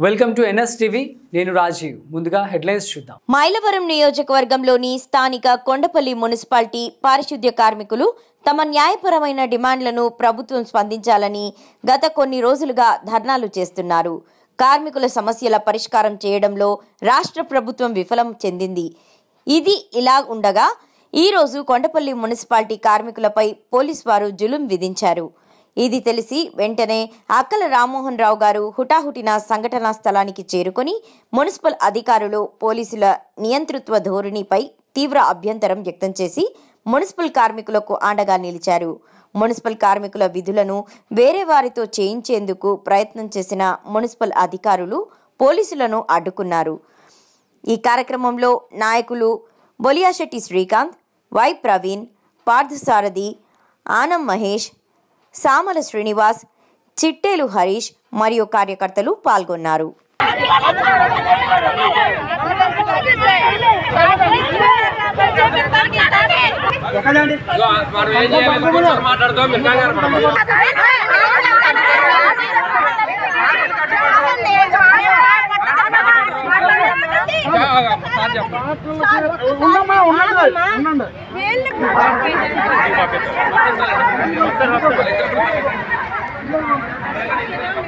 Welcome to NS TV నేను రాజీవ్ ముందుగా headlines చూద్దాం మైలవరం నియోజకవర్గంలోని స్థానిక కొండపల్లి మున్సిపాలిటీ పారిశుద్ధ్య కార్మికులు తమ న్యాయపరమైన డిమాండ్లను ప్రభుత్వం స్పందించాలని గత కొన్ని రోజులుగా ధర్నాలు చేస్తున్నారు కార్మికుల సమస్యల పరిష్కారం చేయడంలో రాష్ట్ర ప్రభుత్వం విఫలం చెందింది ఇది ఇలా ఉండగా ఈరోజు కొండపల్లి మున్సిపాలిటీ కార్మికులపై పోలీసు వారు జులుం విధించారు ఇది తెలిసి వెంటనే అక్కల రామ్మోహన్ రావు గారు హుటాహుటిన సంఘటనా స్థలానికి చేరుకొని మున్సిపల్ అధికారులు పోలీసుల నియంతృత్వ ధోరణిపై తీవ్ర అభ్యంతరం వ్యక్తం చేసి మున్సిపల్ కార్మికులకు అండగా నిలిచారు మున్సిపల్ కార్మికుల విధులను వేరే వారితో చేయించేందుకు ప్రయత్నం చేసిన మున్సిపల్ అధికారులు పోలీసులను అడ్డుకున్నారు ఈ కార్యక్రమంలో నాయకులు బొలియాశెట్టి శ్రీకాంత్ వై ప్రవీణ్ పార్థసారథి ఆనం మహేష్ సామల శ్రీనివాస్ చిట్టేలు హరీష్ మరియు కార్యకర్తలు పాల్గొన్నారు వాడు ఏం చేయలేదు కూర్చొని మాట్లాడుతూ మీరు కంగారు పడకండి. సార్ చెప్పండి.